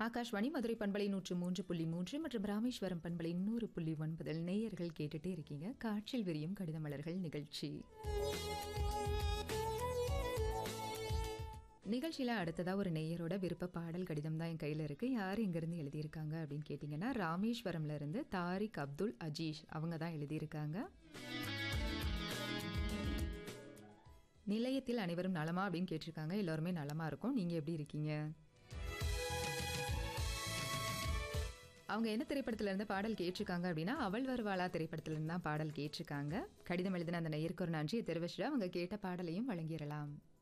ஆகாஷ்வாணி மதுரை பண்பலை நூற்று மூன்று புள்ளி மூன்று மற்றும் ராமேஸ்வரம் பண்பலை நூறு புள்ளி ஒன்பதில் நேயர்கள் கேட்டுட்டே இருக்கீங்க காற்றில் விரியும் கடித மலர்கள் நிகழ்ச்சி நிகழ்ச்சியில் அடுத்ததாக ஒரு நேயரோட விருப்ப பாடல் கடிதம் தான் என் கையில் இருக்குது யார் இங்கேருந்து எழுதியிருக்காங்க அப்படின்னு கேட்டிங்கன்னா ராமேஸ்வரம்ல இருந்து தாரிக் அப்துல் அஜீஷ் அவங்க தான் எழுதியிருக்காங்க நிலையத்தில் அனைவரும் நலமா அப்படின்னு கேட்டிருக்காங்க எல்லாருமே நலமா இருக்கும் நீங்கள் எப்படி இருக்கீங்க அவங்க என்ன திரைப்படத்துல இருந்து பாடல் கேட்டிருக்காங்க அப்படின்னா அவள் வருவாளா திரைப்படத்துல இருந்து தான் பாடல் கேட்டிருக்காங்க கடிதம் எழுதின அந்த நேயருக்கு ஒரு நன்றியை தெரிவிச்சுட்டு அவங்க கேட்ட பாடலையும் வழங்கிடலாம்